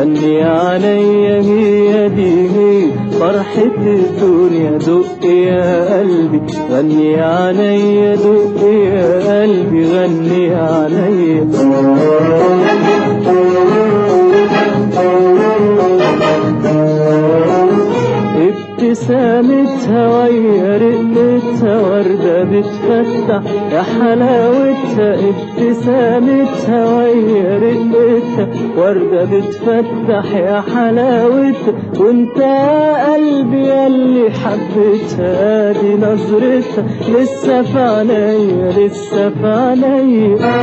غني عليا هي دي هي فرحة الدنيا دق يا قلبي غني عليا دق يا قلبي غني عليا ابتسامتها ويا رقتها وردة بتفتح يا حلاوتها ابتسامتها ويا رقتها وردة بتفتح يا حلاوتها وانت يا قلبي ياللي حبيتها دي نظرتها لسه في عينيا لسه في عينيا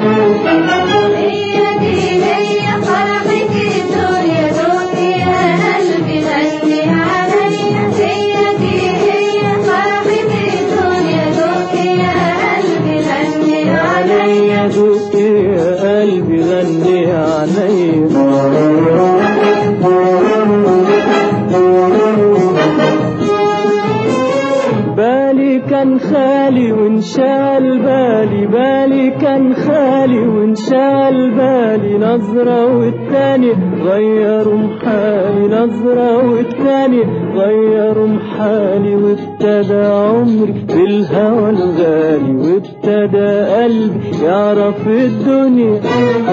هي دي هي فرحة الدنيا دوق يا قلبي غني عليا هي دي هي فرحة الدنيا دوق يا قلبي غني عليا عليا دوق يا قلبي غني عليا بالي كان خالي وانشال بالي بالي كان خالي وانشال بالي نظرة والتاني غيروا محالي نظرة والتاني غيروا محالي وابتدى عمري بالهوى الغالي وابتدى قلبي يعرف الدنيا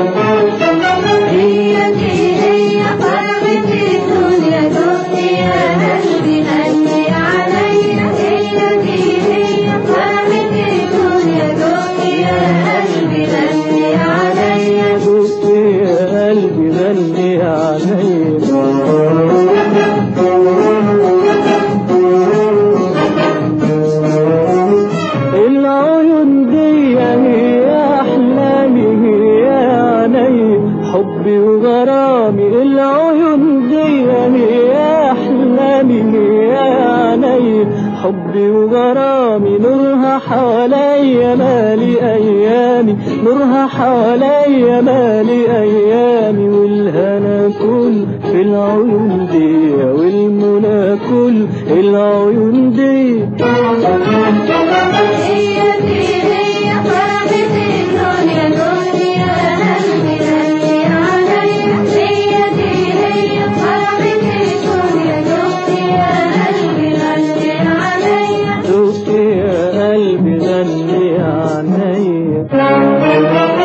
هي دي هي فرحة الدنيا دوق يا قلبي غني عليا هي دي هي فرحة الدنيا دوق يا قلبي غني عليا دوق يا قلبي غني عليا العيون دي هي احلامي هي عيني حبي وغرامي العيون دي هي احلامي هي عيني حبي وغرامي نورها حواليا مالي ايامي نورها حواليا مالي ايامي والهنا كل في العيون دي والمنى كل العيون دي هي دي هي فرحة الدنيا دوق يا قلبي غني عليا هي دي هي فرحة الدنيا دوق يا قلبي غني عليا دوق يا قلبي غني عليا